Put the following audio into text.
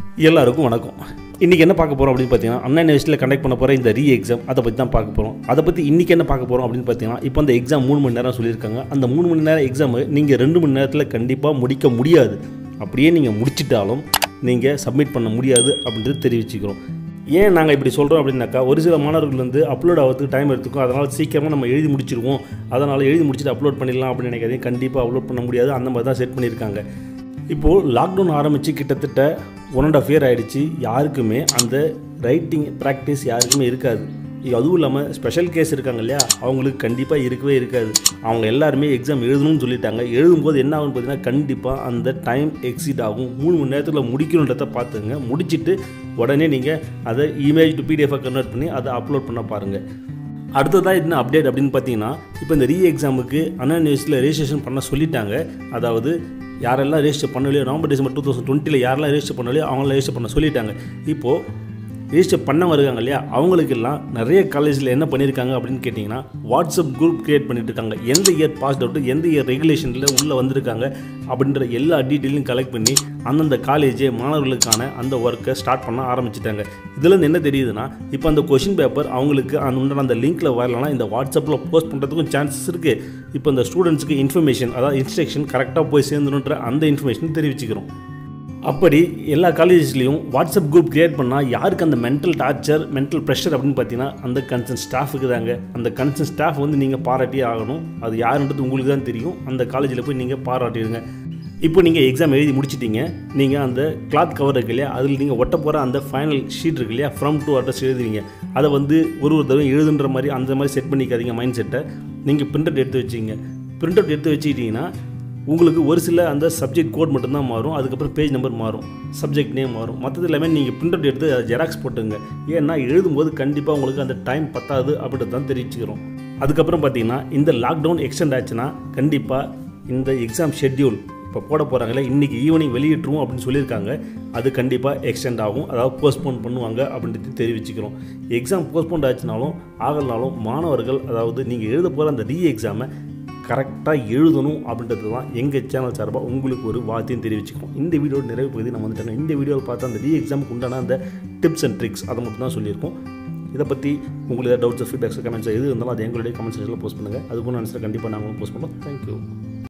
எல்லாருக்கும் வணக்கம் இன்றைக்கி என்ன பார்க்க போகிறோம் அப்படின்னு பார்த்தீங்கன்னா அண்ணா யூனிவர்சிட்டியில் கண்டக்ட் பண்ண போகிற இந்த ரீ எக்ஸாம் அதை பற்றி தான் பார்க்க போகிறோம் அதை பற்றி இன்றைக்கி என்ன பார்க்க போகிறோம் அப்படின்னு பார்த்தீங்கன்னா இப்போ அந்த எக்ஸாம் மூணு மணி நேரம் சொல்லியிருக்காங்க அந்த மூணு மணி நேரம் எக்ஸாமு நீங்கள் ரெண்டு மணி நேரத்தில் கண்டிப்பாக முடிக்க முடியாது அப்படியே நீங்கள் முடிச்சிட்டாலும் நீங்கள் சப்மிட் பண்ண முடியாது அப்படின்றது தெரிவிச்சுக்கிறோம் ஏன் நாங்கள் இப்படி சொல்கிறோம் அப்படின்னாக்கா ஒரு சில மாணவர்கள் வந்து அப்லோட் ஆகிறதுக்கு டைம் எடுத்துக்கும் அதனால் சீக்கிரமாக நம்ம எழுதி முடிச்சிருவோம் அதனால் எழுதி முடிச்சுட்டு அப்லோட் பண்ணிடலாம் அப்படின்னு நினைக்காதீங்க கண்டிப்பாக அப்லோட் பண்ண முடியாது அந்த மாதிரி தான் செட் பண்ணியிருக்காங்க இப்போது லாக்டவுன் ஆரம்பித்து கிட்டத்தட்ட ஒன் அண்ட் ஆஃப் இயர் ஆகிடுச்சு யாருக்குமே அந்த ரைட்டிங் ப்ராக்டிஸ் யாருக்குமே இருக்காது இது அதுவும் இல்லாமல் ஸ்பெஷல் கேஸ் இருக்காங்க இல்லையா அவங்களுக்கு கண்டிப்பாக இருக்கவே இருக்காது அவங்க எல்லாருமே எக்ஸாம் எழுதணும்னு சொல்லிட்டாங்க எழுதும்போது என்ன ஆகும்னு பார்த்தீங்கன்னா கண்டிப்பாக அந்த டைம் எக்ஸிட் ஆகும் மூணு மணி நேரத்தில் முடிக்கணுன்றத பார்த்துங்க முடிச்சுட்டு உடனே நீங்கள் அதை இமேஜ் டு பிடிஎஃபாக கன்வெர்ட் பண்ணி அதை அப்லோட் பண்ண பாருங்கள் அடுத்ததாக என்ன அப்டேட் அப்படின்னு பார்த்தீங்கன்னா இப்போ இந்த ரீ எக்ஸாமுக்கு அண்ணா யூனிவர்சிட்டியில் ரெஜிஸ்ட்ரேஷன் பண்ண சொல்லிட்டாங்க அதாவது யாரெல்லாம் ரெஜிஸ்டர் பண்ணலையோ நவம்பர் டிசம்பர் டூ தௌசண்ட் டுவெண்ட்டியில் யாரெல்லாம் ரெஜிஸ்டர் பண்ணலையோ அவங்களாம் ரெஜிஸ்டர் பண்ண சொல்லிட்டாங்க இப்போது ரெஜிஸ்டர் பண்ணவங்க இருக்காங்க இல்லையா அவங்களுக்கெல்லாம் நிறைய காலேஜில் என்ன பண்ணியிருக்காங்க அப்படின்னு கேட்டிங்கன்னா வாட்ஸ்அப் குரூப் கிரியேட் பண்ணிட்டு இருக்காங்க எந்த இயர் பாஸ் அவுட் எந்த இயர் ரெகுலேஷனில் உள்ளே வந்திருக்காங்க அப்படின்ற எல்லா டீட்டெயிலும் கலெக்ட் பண்ணி அந்தந்த காலேஜே மாணவர்களுக்கான அந்த ஒர்க்கை ஸ்டார்ட் பண்ண ஆரம்பிச்சிட்டாங்க இதுலேருந்து என்ன தெரியுதுன்னா இப்போ அந்த கொஷின் பேப்பர் அவங்களுக்கு அந்த உண்டான அந்த லிங்க்கில் வரலனா இந்த வாட்ஸ்அப்பில் போஸ்ட் பண்ணுறதுக்கும் சான்சஸ் இருக்குது இப்போ இந்த ஸ்டூடெண்ட்ஸுக்கு இன்ஃபர்மேஷன் அதாவது இன்ஸ்ட்ரக்ஷன் கரெக்டாக போய் சேர்ந்துணுன்ற அந்த இன்ஃபர்மேஷன் தெரிவிச்சுக்கிறோம் அப்படி எல்லா காலேஜஸ்லேயும் வாட்ஸ்அப் குரூப் கிரியேட் பண்ணால் யாருக்கு அந்த மென்டல் டார்ச்சர் மென்டல் ப்ரெஷர் அப்படின்னு பார்த்தீங்கன்னா அந்த கன்சர்ன் ஸ்டாஃபுக்கு தாங்க அந்த கன்சர்ன் ஸ்டாஃப் வந்து நீங்கள் பாராட்டியே ஆகணும் அது யாருன்றது உங்களுக்கு தான் தெரியும் அந்த காலேஜில் போய் நீங்கள் பாராட்டிடுங்க இப்போ நீங்கள் எக்ஸாம் எழுதி முடிச்சிட்டீங்க நீங்கள் அந்த கிளாத் கவர் இருக்கு இல்லையா அதில் நீங்கள் ஒட்ட போகிற அந்த ஃபைனல் ஷீட் இருக்கு இல்லையா ஃப்ரம் டு அட்ரஸ் எழுதுவீங்க அதை வந்து ஒரு ஒரு தடவை எழுதுன்ற மாதிரி அந்த மாதிரி செட் பண்ணிக்காதீங்க மைண்ட் செட்டை நீங்கள் பிரிண்ட் அவுட் எடுத்து வச்சிங்க பிரிண்ட் அவுட் எடுத்து வச்சுக்கிட்டிங்கன்னா உங்களுக்கு ஒரு சில அந்த சப்ஜெக்ட் கோட் மட்டும்தான் மாறும் அதுக்கப்புறம் பேஜ் நம்பர் மாறும் சப்ஜெக்ட் நேம் மாறும் மற்றது எல்லாமே நீங்கள் பிரிண்ட் அவுட் எடுத்து ஜெராக்ஸ் போட்டுங்க ஏன்னா எழுதும்போது கண்டிப்பாக உங்களுக்கு அந்த டைம் பத்தாது அப்படின்றது தான் தெரிவிச்சுக்கிறோம் அதுக்கப்புறம் பார்த்தீங்கன்னா இந்த லாக்டவுன் எக்ஸ்டெண்ட் ஆச்சுன்னா கண்டிப்பாக இந்த எக்ஸாம் ஷெட்யூல் இப்போ போட போகிறாங்களே இன்றைக்கி ஈவினிங் வெளியிட்டுருவோம் அப்படின்னு சொல்லியிருக்காங்க அது கண்டிப்பாக எக்ஸ்டெண்ட் ஆகும் அதாவது போஸ்ட்போன் பண்ணுவாங்க அப்படின்றது தெரிவிச்சுக்கிறோம் எக்ஸாம் போஸ்ட்போன் ஆச்சுனாலும் ஆகலனாலும் மாணவர்கள் அதாவது நீங்கள் எழுத போகிற அந்த ரீ எக்ஸாமை கரெக்டாக எழுதணும் அப்படின்றது தான் எங்கள் சேனல் சார்பாக உங்களுக்கு ஒரு வார்த்தையும் தெரிவிச்சுக்கிறோம் இந்த வீடியோ நிறைவு பகுதி நம்ம வந்துட்டாங்க இந்த வீடியோவில் பார்த்தா அந்த ரீ எக்ஸாமுக்கு உண்டான அந்த டிப்ஸ் அண்ட் ட்ரிக்ஸ் அதை மட்டும் தான் சொல்லியிருக்கோம் இதை பற்றி உங்களுக்கு ஏதாவது டவுட்ஸ் ஃபீட்பேக்ஸ் கமெண்ட்ஸ் எது இருந்தாலும் அது எங்களுடைய கமெண்ட் செக்ஷனில் போஸ்ட் பண்ணுங்கள் அதுக்கு நான் கண்டிப்பாக நாங்களும் போஸ்ட் பண்ணுறோம் தேங்க்யூ